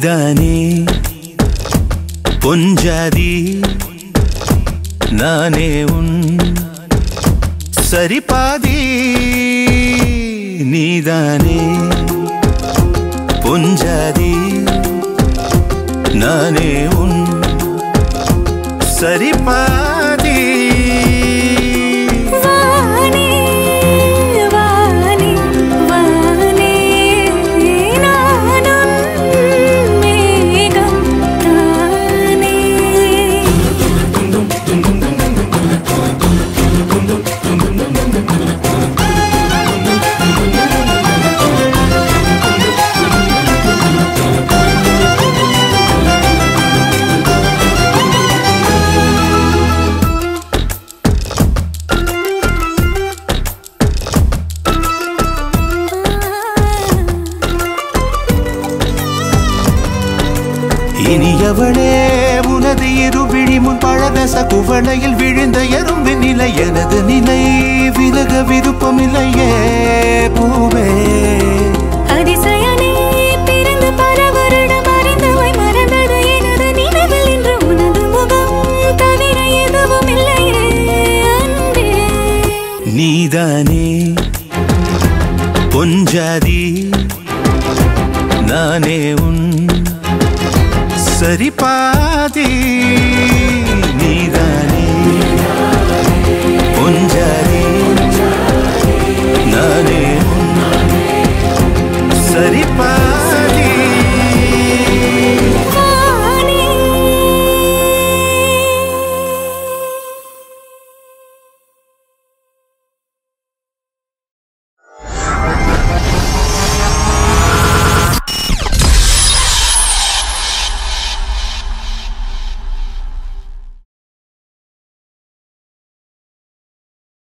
நீதானே பொஞ்சாதி நானே உன் சரிபாதி நீதானே பொஞ்சாதி நானே உன் சரிபாதி வானே வானே வானே நானும் மேகம் தானே இனியவளே உனது இருவிழி முன் பழதச குவளையில் விழுந்த எறும்பு நிலை எனது நிலை விலக விருப்பமில்லையே பூவே அதிசயனே பிறந்து பல வருடம் அறிந்தவை மறந்தது எனது நினைவில் இன்று உனது முகம் தவிர எதுவும் இல்லையே அன்பே நீதானே பொஞ்சாதி நானே உன் சரிபாதி